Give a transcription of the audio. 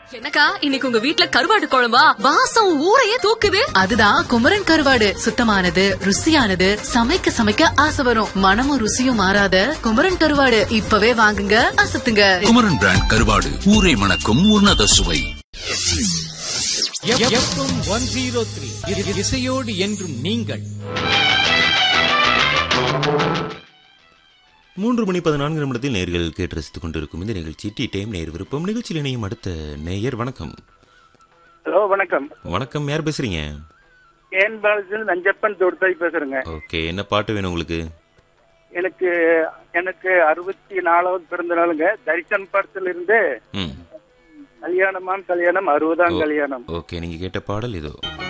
என்னக்கா இன்னைக்கு உங்க வீட்ல கருவாடு குழம்பா வாசம் ஊரையே தூக்குது அதுதான் குமரன் கருவாடு சுத்தமானது ருசியானது சமைக்க சமைக்க ஆசை வரும் மனமும் ருசியும் மாறாத குமரன் கருவாடு இப்பவே வாங்குங்க அசத்துங்க குமரன் பிராண்ட் கருவாடு ஊரை மணக்கும் உன்னத சுவை எஃப்எம் ஒன் ஜீரோ த்ரீ இசையோடு என்றும் நீங்கள் மூன்று மணி பதினான்கு நிமிடத்தில் நேர்கள் கேட்டு ரசித்துக் கொண்டிருக்கும் இந்த நிகழ்ச்சி டி டைம் நேர் விருப்பம் நிகழ்ச்சியில் இணையும் அடுத்த நேயர் வணக்கம் ஹலோ வணக்கம் வணக்கம் யார் பேசுறீங்க ஏன் பாலத்தில் நஞ்சப்பன் தொடுத்தாய் பேசுறேங்க ஓகே என்ன பாட்டு வேணும் உங்களுக்கு எனக்கு எனக்கு அறுபத்தி நாலாவது பிறந்த நாளுங்க தரிசன் படத்துல இருந்து ம் கல்யாணமாம் கல்யாணம் அறுபதாம் கல்யாணம் ஓகே நீங்க கேட்ட பாடல் இதோ